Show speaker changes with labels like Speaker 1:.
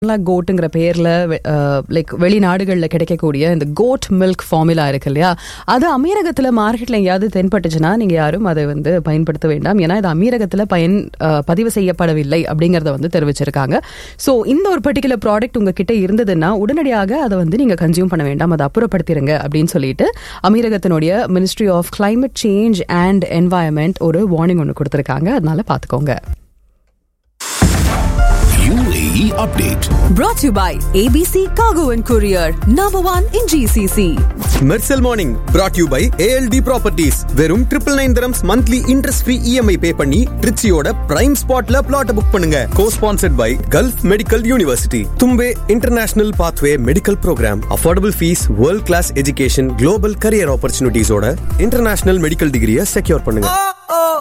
Speaker 1: கோட்டுங்கிற பேர்ல லைக் வெளிநாடுகளில் கிடைக்கக்கூடிய இந்த கோட் மில்க் ஃபார்முலா இருக்கு இல்லையா அது அமீரகத்தில் மார்க்கெட்ல எங்கேயாவது தென்பட்டுச்சுன்னா நீங்க யாரும் அதை வந்து பயன்படுத்த வேண்டாம் ஏன்னா இது அமீரகத்தில் பயன் அஹ், பதிவு செய்யப்படவில்லை அப்படிங்கறத வந்து தெரிவிச்சிருக்காங்க ஸோ இந்த ஒரு பர்டிகுலர் ப்ராடக்ட் உங்ககிட்ட இருந்ததுன்னா உடனடியாக அதை வந்து நீங்க கன்சியூம் பண்ண வேண்டாம் அதை அப்புறப்படுத்திடுங்க அப்படின்னு சொல்லிட்டு அமீரகத்தினுடைய ministry of climate change and environment ஒரு வார்னிங் ஒன்று கொடுத்துருக்காங்க அதனால பார்த்துக்கோங்க
Speaker 2: UAE update.
Speaker 3: Brought to you by ABC Cargo and Courier, number one in GCC.
Speaker 4: Mersal morning brought you by ALT properties வெறும் triple nine dirhams monthly interest free EMI pay பண்ணி ட்ரிச்சியோட prime ஸ்பாட்ல flat book பண்ணுங்க co sponsored by Gulf Medical University Thumbay international pathway medical program affordable fees world class education global career ஆப்பர்ச்சுனிட்டிஸோட international medical டிகிரியை secure பண்ணுங்க